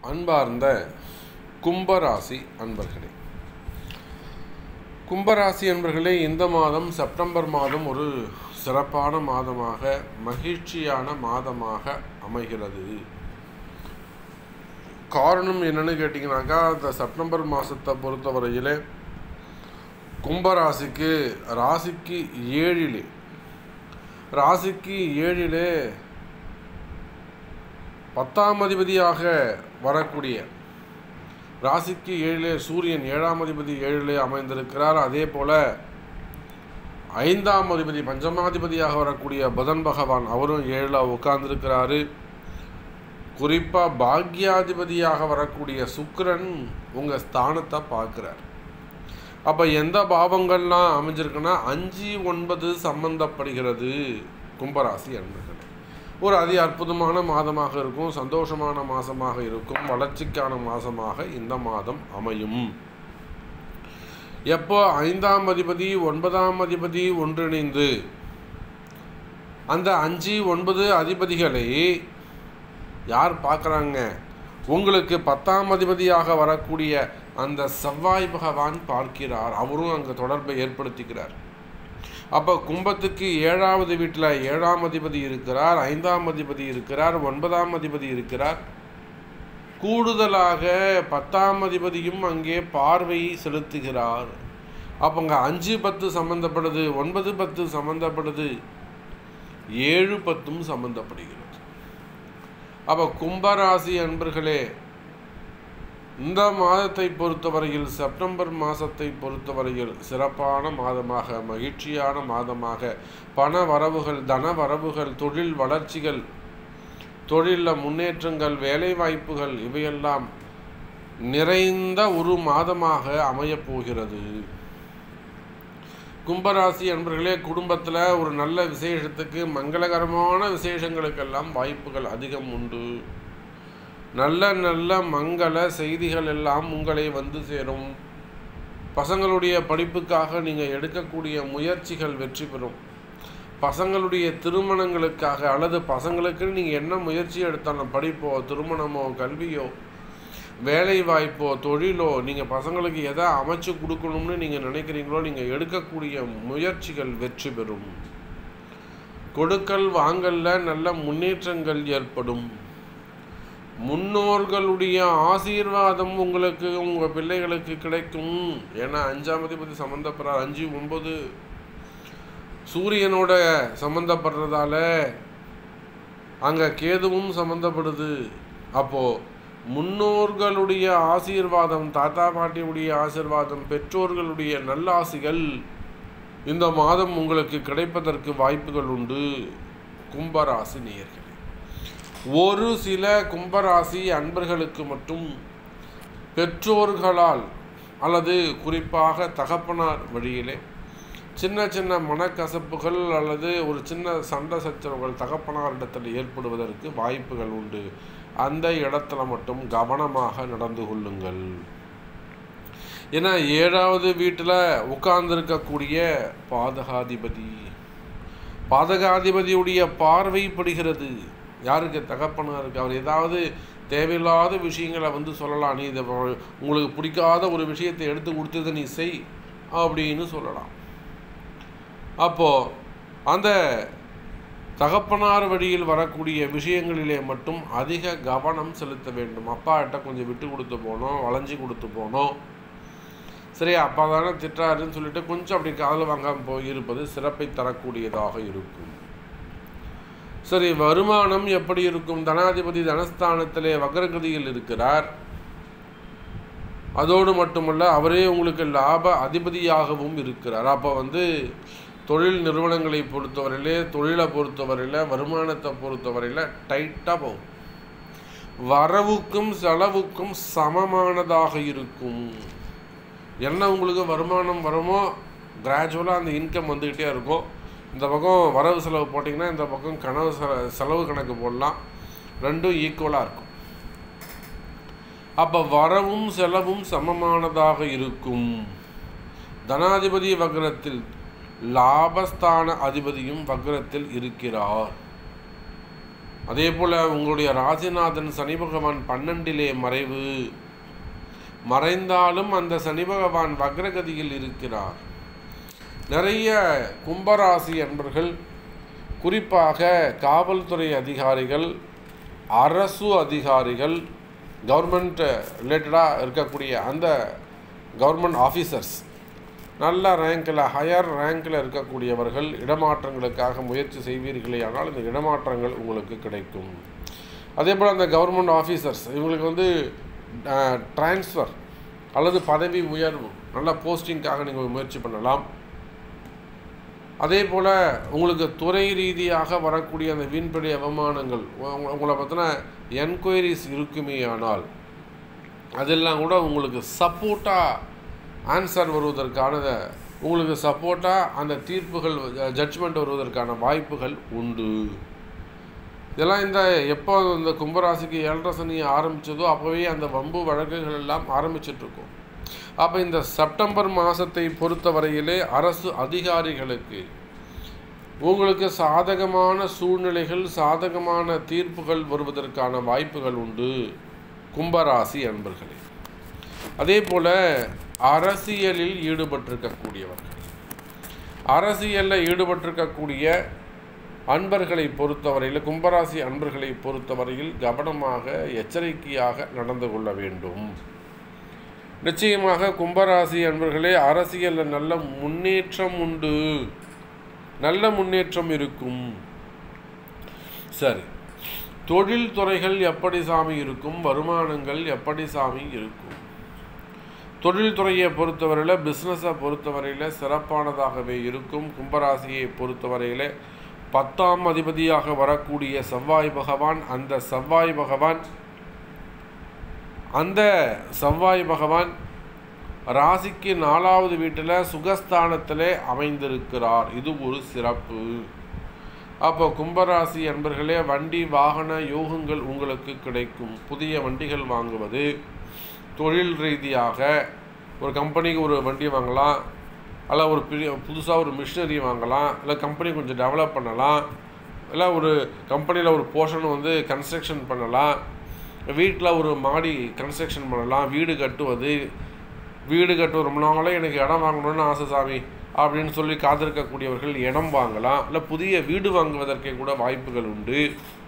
அன்பார்ந்த கும்பராசி அன்பர்களே கும்பராசி அன்பர்களே இந்த மாதம் செப்டம்பர் மாதம் ஒரு சிறப்பான மாதமாக மகிழ்ச்சியான மாதமாக அமைகிறது காரணம் என்னன்னு கேட்டிங்கனாக்கா இந்த செப்டம்பர் மாதத்தை பொறுத்தவரையிலே கும்பராசிக்கு ராசிக்கு ஏழிலே ராசிக்கு ஏழிலே பத்தாம் அதிபதியாக வரக்கூடிய ராசிக்கு ஏழிலே சூரியன் ஏழாம் அதிபதி ஏழிலே அமைந்திருக்கிறார் அதே போல ஐந்தாம் அதிபதி பஞ்சமாதிபதியாக வரக்கூடிய புதன் பகவான் அவரும் ஏழில் உட்கார்ந்துருக்கிறாரு குறிப்பாக பாக்யாதிபதியாக வரக்கூடிய சுக்கிரன் உங்கள் ஸ்தானத்தை பார்க்குறார் அப்போ எந்த பாவங்கள்லாம் அமைஞ்சிருக்குன்னா அஞ்சு ஒன்பது சம்பந்தப்படுகிறது கும்பராசி அன்பர்களே ஒரு அதி அற்புதமான மாதமாக இருக்கும் சந்தோஷமான மாதமாக இருக்கும் வளர்ச்சிக்கான மாதமாக இந்த மாதம் அமையும் எப்போ ஐந்தாம் அதிபதி ஒன்பதாம் அதிபதி ஒன்றிணைந்து அந்த அஞ்சு ஒன்பது அதிபதிகளை யார் பார்க்குறாங்க உங்களுக்கு பத்தாம் அதிபதியாக வரக்கூடிய அந்த செவ்வாய் பகவான் பார்க்கிறார் அவரும் அங்கே தொடர்பை ஏற்படுத்திக்கிறார் அப்போ கும்பத்துக்கு ஏழாவது வீட்டில் ஏழாம் அதிபதி இருக்கிறார் ஐந்தாம் அதிபதி இருக்கிறார் ஒன்பதாம் அதிபதி இருக்கிறார் கூடுதலாக பத்தாம் அதிபதியும் அங்கே பார்வை செலுத்துகிறார் அப்போ அங்கே அஞ்சு பத்து சம்மந்தப்படுது ஒன்பது பத்து சம்மந்தப்படுது ஏழு பத்தும் சம்மந்தப்படுகிறது அப்போ கும்பராசி அன்பர்களே இந்த மாதத்தை பொறுத்தவரையில் செப்டம்பர் மாதத்தை பொறுத்தவரையில் சிறப்பான மாதமாக மகிழ்ச்சியான மாதமாக பண வரவுகள் தன வரவுகள் தொழில் வளர்ச்சிகள் தொழிலில் முன்னேற்றங்கள் வேலை வாய்ப்புகள் இவையெல்லாம் நிறைந்த ஒரு மாதமாக அமையப் போகிறது கும்பராசி அன்பர்களே குடும்பத்தில் ஒரு நல்ல விசேஷத்துக்கு மங்களகரமான விசேஷங்களுக்கெல்லாம் வாய்ப்புகள் அதிகம் உண்டு நல்ல நல்ல மங்கள செய்திகள் எல்லாம் உங்களை வந்து சேரும் பசங்களுடைய படிப்புக்காக நீங்கள் எடுக்கக்கூடிய முயற்சிகள் வெற்றி பெறும் பசங்களுடைய திருமணங்களுக்காக அல்லது பசங்களுக்கு நீங்கள் என்ன முயற்சி எடுத்தாலும் படிப்போ திருமணமோ கல்வியோ வேலை வாய்ப்போ தொழிலோ நீங்கள் பசங்களுக்கு எதை அமைச்சு கொடுக்கணும்னு நீங்கள் நினைக்கிறீங்களோ நீங்கள் எடுக்கக்கூடிய முயற்சிகள் வெற்றி பெறும் கொடுக்கல் வாங்கல்ல நல்ல முன்னேற்றங்கள் ஏற்படும் முன்னோர்களுடைய ஆசீர்வாதம் உங்களுக்கு உங்கள் பிள்ளைகளுக்கு கிடைக்கும் ஏன்னா அஞ்சாம் அதிபதி சம்மந்தப்படுறார் அஞ்சு ஒன்பது சூரியனோட சம்மந்தப்படுறதால அங்கே கேதுவும் சம்மந்தப்படுது அப்போது முன்னோர்களுடைய ஆசீர்வாதம் தாத்தா பாட்டியுடைய ஆசீர்வாதம் பெற்றோர்களுடைய நல்லாசிகள் இந்த மாதம் உங்களுக்கு கிடைப்பதற்கு வாய்ப்புகள் உண்டு கும்பராசி நேயர்களே ஒரு சில கும்பராசி அன்பர்களுக்கு மட்டும் பெற்றோர்களால் அல்லது குறிப்பாக தகப்பனார் வழியிலே சின்ன சின்ன மனக்கசப்புகள் அல்லது ஒரு சின்ன சண்டை சச்சரவுகள் தகப்பனாரிடத்தில் ஏற்படுவதற்கு வாய்ப்புகள் உண்டு அந்த இடத்துல மட்டும் கவனமாக நடந்து கொள்ளுங்கள் ஏன்னா ஏழாவது வீட்டில் உட்கார்ந்துருக்கக்கூடிய பாதகாதிபதி பாதகாதிபதியுடைய பார்வை படுகிறது யாருக்கு தகப்பனாருக்கு அவர் ஏதாவது தேவையில்லாத விஷயங்களை வந்து சொல்லலாம் நீ இதை உங்களுக்கு பிடிக்காத ஒரு விஷயத்தை எடுத்து கொடுத்ததை நீ செய் அப்படின்னு சொல்லலாம் அப்போது அந்த தகப்பனார் வழியில் வரக்கூடிய விஷயங்களிலே மட்டும் அதிக கவனம் செலுத்த வேண்டும் அப்பாட்ட கொஞ்சம் விட்டு கொடுத்து போனோம் வளைஞ்சி கொடுத்து போனோம் சரி அப்பா தானே திட்டாருன்னு சொல்லிட்டு கொஞ்சம் அப்படி காதல் வாங்காமல் போய் இருப்பது சிறப்பை தரக்கூடியதாக இருக்கும் சரி வருமானம் எப்படி இருக்கும் தனாதிபதி தனஸ்தானத்திலே வக்ரகதியில் இருக்கிறார் அதோடு மட்டுமல்ல அவரே உங்களுக்கு லாப அதிபதியாகவும் இருக்கிறார் அப்போ வந்து தொழில் நிறுவனங்களை பொறுத்தவரையிலே தொழிலை பொறுத்தவரையில் வருமானத்தை பொறுத்தவரையில் டைட்டாக போகும் வரவுக்கும் செலவுக்கும் சமமானதாக இருக்கும் என்ன உங்களுக்கு வருமானம் வருமோ கிராஜுவலாக அந்த இன்கம் வந்துக்கிட்டே இருக்கும் இந்த பக்கம் வரவு செலவு போட்டிங்கன்னா இந்த பக்கம் கனவு செல செலவு கணக்கு போடலாம் ரெண்டும் ஈக்குவலாக இருக்கும் அப்போ வரவும் செலவும் சமமானதாக இருக்கும் தனாதிபதி வக்ரத்தில் லாபஸ்தான அதிபதியும் வக்ரத்தில் இருக்கிறார் அதே போல் உங்களுடைய ராசிநாதன் சனி பகவான் பன்னெண்டிலே மறைவு மறைந்தாலும் அந்த சனி பகவான் வக்ரகதியில் இருக்கிறார் நிறைய கும்பராசி அன்பர்கள் குறிப்பாக காவல்துறை அதிகாரிகள் அரசு அதிகாரிகள் கவர்மெண்ட் ரிலேட்டடாக இருக்கக்கூடிய அந்த கவர்மெண்ட் ஆஃபீஸர்ஸ் நல்ல ரேங்கில் ஹையர் ரேங்கில் இருக்கக்கூடியவர்கள் இடமாற்றங்களுக்காக முயற்சி செய்வீர்களே ஆனால் இந்த இடமாற்றங்கள் உங்களுக்கு கிடைக்கும் அதே போல் அந்த கவர்மெண்ட் ஆஃபீஸர்ஸ் இவங்களுக்கு வந்து ட்ரான்ஸ்ஃபர் அல்லது பதவி உயர்வு நல்ல போஸ்டிங்காக நீங்கள் முயற்சி பண்ணலாம் அதே போல் உங்களுக்கு துறை ரீதியாக வரக்கூடிய அந்த வீண்படி அவமானங்கள் உங்க- உங்களை பற்றின என்கொயரிஸ் இருக்குமே ஆனால் அதெல்லாம் கூட உங்களுக்கு சப்போர்ட்டாக ஆன்சர் வருவதற்கான உங்களுக்கு சப்போர்ட்டாக அந்த தீர்ப்புகள் ஜட்ஜ்மெண்ட் வருவதற்கான வாய்ப்புகள் உண்டு இதெல்லாம் இந்த எப்போ இந்த கும்பராசிக்கு ஏழரை சனி ஆரம்பிச்சதோ அப்போவே அந்த வம்பு வழக்குகள் எல்லாம் ஆரம்பிச்சிட்ருக்கோம் அப்போ இந்த செப்டம்பர் மாதத்தை பொறுத்தவரையிலே அரசு அதிகாரிகளுக்கு உங்களுக்கு சாதகமான சூழ்நிலைகள் சாதகமான தீர்ப்புகள் வருவதற்கான வாய்ப்புகள் உண்டு கும்பராசி அன்பர்களே அதே போல் அரசியலில் ஈடுபட்டிருக்கக்கூடியவர்கள் அரசியலில் ஈடுபட்டிருக்கக்கூடிய அன்பர்களை பொறுத்தவரையில் கும்பராசி அன்பர்களை பொறுத்தவரையில் கவனமாக எச்சரிக்கையாக நடந்து கொள்ள வேண்டும் நிச்சயமாக கும்பராசி அன்பர்களே அரசியலில் நல்ல முன்னேற்றம் உண்டு நல்ல முன்னேற்றம் இருக்கும் சரி தொழில் துறைகள் எப்படி சாமி இருக்கும் வருமானங்கள் எப்படி சாமி இருக்கும் தொழில்துறையை பொறுத்தவரையில் பிஸ்னஸை பொறுத்தவரையில் சிறப்பானதாகவே இருக்கும் கும்பராசியை பொறுத்தவரையில் பத்தாம் அதிபதியாக வரக்கூடிய செவ்வாய் பகவான் அந்த செவ்வாய் பகவான் அந்த செவ்வாய் பகவான் ராசிக்கு நாலாவது வீட்டில் சுகஸ்தானத்திலே அமைந்திருக்கிறார் இது ஒரு சிறப்பு அப்போ கும்பராசி அன்பர்களே வண்டி வாகன யோகங்கள் உங்களுக்கு கிடைக்கும் புதிய வண்டிகள் வாங்குவது தொழில் ரீதியாக ஒரு கம்பெனிக்கு ஒரு வண்டி வாங்கலாம் அல்ல ஒரு பெரிய புதுசாக ஒரு மிஷினரி வாங்கலாம் இல்லை கம்பெனி கொஞ்சம் டெவலப் பண்ணலாம் இல்லை ஒரு கம்பெனியில் ஒரு போர்ஷன் வந்து கன்ஸ்ட்ரக்ஷன் பண்ணலாம் வீட்டில் ஒரு மாடி கன்ஸ்ட்ரக்ஷன் பண்ணலாம் வீடு கட்டுவது வீடு கட்டு ரொம்ப நாளே எனக்கு இடம் வாங்கணும்னு ஆசை சாமி அப்படின்னு சொல்லி காத்திருக்கக்கூடியவர்கள் இடம் வாங்கலாம் இல்லை புதிய வீடு வாங்குவதற்கே கூட வாய்ப்புகள் உண்டு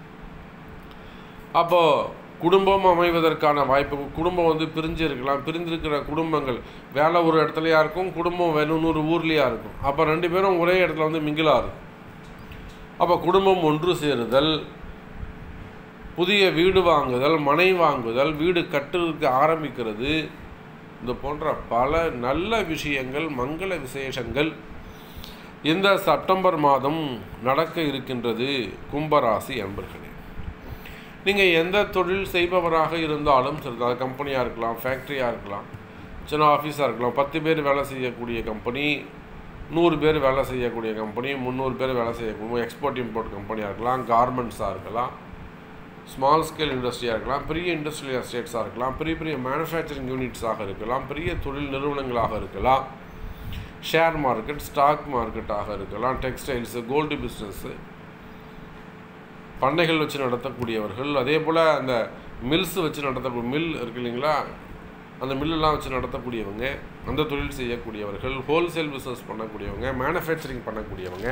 அப்போது குடும்பம் அமைவதற்கான வாய்ப்பு குடும்பம் வந்து பிரிஞ்சு இருக்கலாம் பிரிந்திருக்கிற குடும்பங்கள் வேலை ஒரு இடத்துலையா இருக்கும் குடும்பம் வேணும்னு ஊர்லேயா இருக்கும் அப்போ ரெண்டு பேரும் ஒரே இடத்துல வந்து மிங்கிலாக இருக்கும் அப்போ குடும்பம் ஒன்று சேருதல் புதிய வீடு வாங்குதல் மனை வாங்குதல் வீடு கட்டுறதுக்கு ஆரம்பிக்கிறது இந்த போன்ற பல நல்ல விஷயங்கள் மங்கள விசேஷங்கள் இந்த செப்டம்பர் மாதம் நடக்க இருக்கின்றது கும்பராசி அன்பர்களே நீங்கள் எந்த தொழில் செய்பவராக இருந்தாலும் சரி அது கம்பெனியாக இருக்கலாம் ஃபேக்ட்ரியாக இருக்கலாம் சின்ன ஆஃபீஸாக இருக்கலாம் பத்து பேர் வேலை செய்யக்கூடிய கம்பெனி நூறு பேர் வேலை செய்யக்கூடிய கம்பெனி முந்நூறு பேர் வேலை செய்யக்கூடிய எக்ஸ்போர்ட் இம்போர்ட் கம்பெனியாக இருக்கலாம் கார்மெண்ட்ஸாக இருக்கலாம் ஸ்மால் ஸ்கேல் இண்டஸ்ட்ரியாக இருக்கலாம் பெரிய இண்டஸ்ட்ரியல் எஸ்டேட்ஸாக இருக்கலாம் பெரிய பெரிய மேனுஃபேக்சரிங் யூனிட்ஸாக இருக்கலாம் பெரிய தொழில் நிறுவனங்களாக இருக்கலாம் ஷேர் மார்க்கெட் ஸ்டாக் மார்க்கெட்டாக இருக்கலாம் டெக்ஸ்டைல்ஸு கோல்டு பிஸ்னஸ்ஸு பண்ணைகள் வச்சு நடத்தக்கூடியவர்கள் அதே போல் அந்த மில்ஸ் வச்சு நடத்த மில் இருக்கு இல்லைங்களா அந்த மில்லெல்லாம் வச்சு நடத்தக்கூடியவங்க அந்த தொழில் செய்யக்கூடியவர்கள் ஹோல்சேல் பிஸ்னஸ் பண்ணக்கூடியவங்க மேனுஃபேக்சரிங் பண்ணக்கூடியவங்க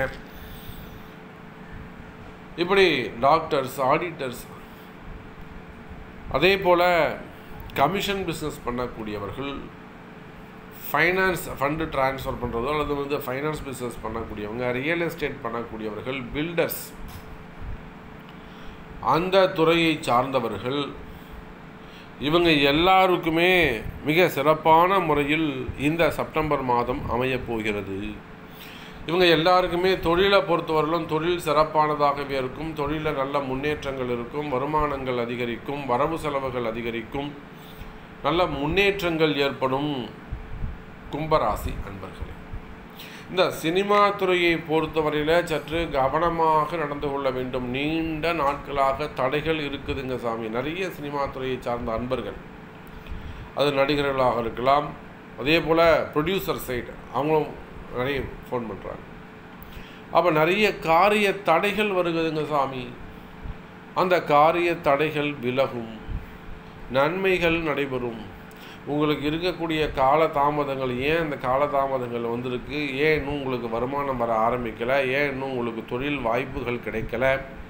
இப்படி டாக்டர்ஸ் ஆடிட்டர்ஸ் அதே போல் கமிஷன் பிஸ்னஸ் பண்ணக்கூடியவர்கள் ஃபைனான்ஸ் ஃபண்டு ட்ரான்ஸ்ஃபர் பண்ணுறதோ அல்லது வந்து ஃபைனான்ஸ் பிஸ்னஸ் பண்ணக்கூடியவங்க ரியல் எஸ்டேட் பண்ணக்கூடியவர்கள் பில்டர்ஸ் அந்த துறையை சார்ந்தவர்கள் இவங்க எல்லாருக்குமே மிக சிறப்பான முறையில் இந்த செப்டம்பர் மாதம் அமையப் போகிறது இவங்க எல்லாருக்குமே தொழிலை பொறுத்தவரையிலும் தொழில் சிறப்பானதாகவே இருக்கும் தொழிலில் நல்ல முன்னேற்றங்கள் இருக்கும் வருமானங்கள் அதிகரிக்கும் வரவு செலவுகள் அதிகரிக்கும் நல்ல முன்னேற்றங்கள் ஏற்படும் கும்பராசி அன்பர்களே இந்த சினிமா துறையை பொறுத்தவரையில் சற்று கவனமாக நடந்து கொள்ள வேண்டும் நீண்ட நாட்களாக தடைகள் இருக்குதுங்க சாமி நிறைய சினிமா துறையை சார்ந்த அன்பர்கள் அது நடிகர்களாக இருக்கலாம் அதே போல் ப்ரொடியூசர் சைடு அவங்களும் நிறைய ஃபோன் பண்ணுறாங்க அப்போ நிறைய காரிய தடைகள் வருகுதுங்க சாமி அந்த காரிய தடைகள் விலகும் நன்மைகள் நடைபெறும் உங்களுக்கு இருக்கக்கூடிய கால தாமதங்கள் ஏன் இந்த கால தாமதங்கள் வந்திருக்கு ஏன் இன்னும் உங்களுக்கு வருமானம் வர ஆரம்பிக்கலை ஏன் இன்னும் உங்களுக்கு தொழில் வாய்ப்புகள் கிடைக்கல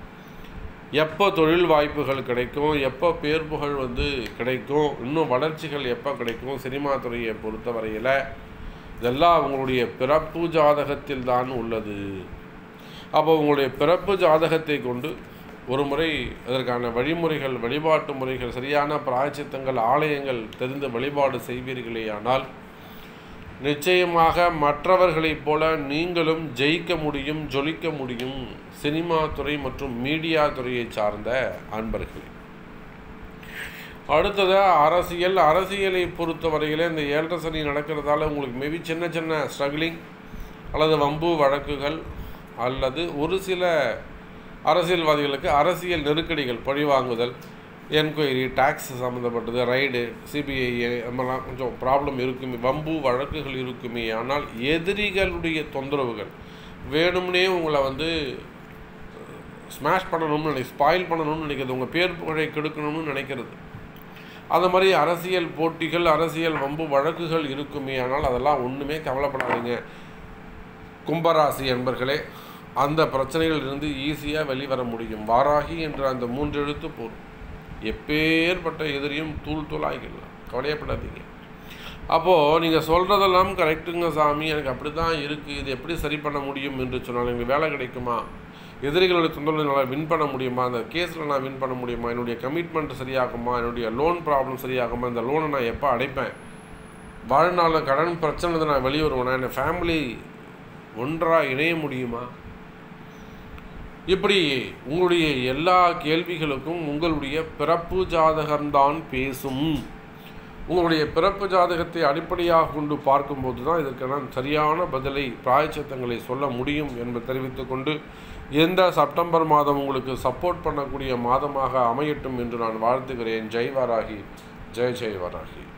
எப்போ தொழில் வாய்ப்புகள் கிடைக்கும் எப்போ பேர் புகழ் வந்து கிடைக்கும் இன்னும் வளர்ச்சிகள் எப்போ கிடைக்கும் சினிமா துறையை பொறுத்த வரையில் இதெல்லாம் உங்களுடைய பிறப்பு ஜாதகத்தில் தான் உள்ளது அப்போ உங்களுடைய பிறப்பு ஜாதகத்தை கொண்டு ஒரு முறை அதற்கான வழிமுறைகள் வழிபாட்டு முறைகள் சரியான பிராயச்சித்தங்கள் ஆலயங்கள் தெரிந்து வழிபாடு செய்வீர்களேயானால் நிச்சயமாக மற்றவர்களைப் போல நீங்களும் ஜெயிக்க முடியும் ஜொலிக்க முடியும் சினிமா துறை மற்றும் மீடியா துறையை சார்ந்த அன்பர்களே அடுத்ததாக அரசியல் அரசியலை பொறுத்தவரையிலே இந்த ஏழரை சனி நடக்கிறதால உங்களுக்கு மேபி சின்ன சின்ன ஸ்ட்ரகிளிங் அல்லது வம்பு வழக்குகள் அல்லது ஒரு சில அரசியல்வாதிகளுக்கு அரசியல் நெருக்கடிகள் பழிவாங்குதல் என்கொயரி டேக்ஸ் சம்மந்தப்பட்டது ரைடு சிபிஐ நம்மலாம் கொஞ்சம் ப்ராப்ளம் இருக்குமே வம்பு வழக்குகள் இருக்குமே ஆனால் எதிரிகளுடைய தொந்தரவுகள் வேணும்னே உங்களை வந்து ஸ்மாஷ் பண்ணணும்னு நினை ஸ்பாயில் பண்ணணும்னு நினைக்கிறது உங்கள் பேர் புகழை கெடுக்கணும்னு நினைக்கிறது அந்த மாதிரி அரசியல் போட்டிகள் அரசியல் வம்பு வழக்குகள் இருக்குமே ஆனால் அதெல்லாம் ஒன்றுமே கவலைப்படாதீங்க கும்பராசி என்பர்களே அந்த பிரச்சனைகளிலிருந்து ஈஸியாக வெளிவர முடியும் வாராகி என்ற அந்த மூன்று எழுத்து போதும் எப்பேற்பட்ட எதிரியும் தூள் தூள் ஆகிடலாம் கவலையப்படாதீங்க அப்போது நீங்கள் சொல்கிறதெல்லாம் கரெக்டுங்க சாமி எனக்கு அப்படி தான் இருக்குது இது எப்படி சரி பண்ண முடியும் என்று சொன்னால் எனக்கு வேலை கிடைக்குமா எதிரிகளுடைய தொந்தரவு என்னால் வின் பண்ண முடியுமா அந்த கேஸில் நான் வின் பண்ண முடியுமா என்னுடைய கமிட்மெண்ட் சரியாகுமா என்னுடைய லோன் ப்ராப்ளம் சரியாகுமா இந்த லோனை நான் எப்போ அடைப்பேன் வாழ்நாளில் கடன் பிரச்சனை நான் வெளியே வருவேனா என் ஃபேமிலி ஒன்றாக இணைய முடியுமா இப்படி உங்களுடைய எல்லா கேள்விகளுக்கும் உங்களுடைய பிறப்பு ஜாதகம்தான் பேசும் உங்களுடைய பிறப்பு ஜாதகத்தை அடிப்படையாக கொண்டு பார்க்கும்போது தான் இதற்கான சரியான பதிலை பிராயச்சத்தங்களை சொல்ல முடியும் என்று தெரிவித்துக்கொண்டு எந்த செப்டம்பர் மாதம் உங்களுக்கு சப்போர்ட் பண்ணக்கூடிய மாதமாக அமையட்டும் என்று நான் வாழ்த்துகிறேன் ஜெய் வாராகி ஜெய் ஜெய் வாராகி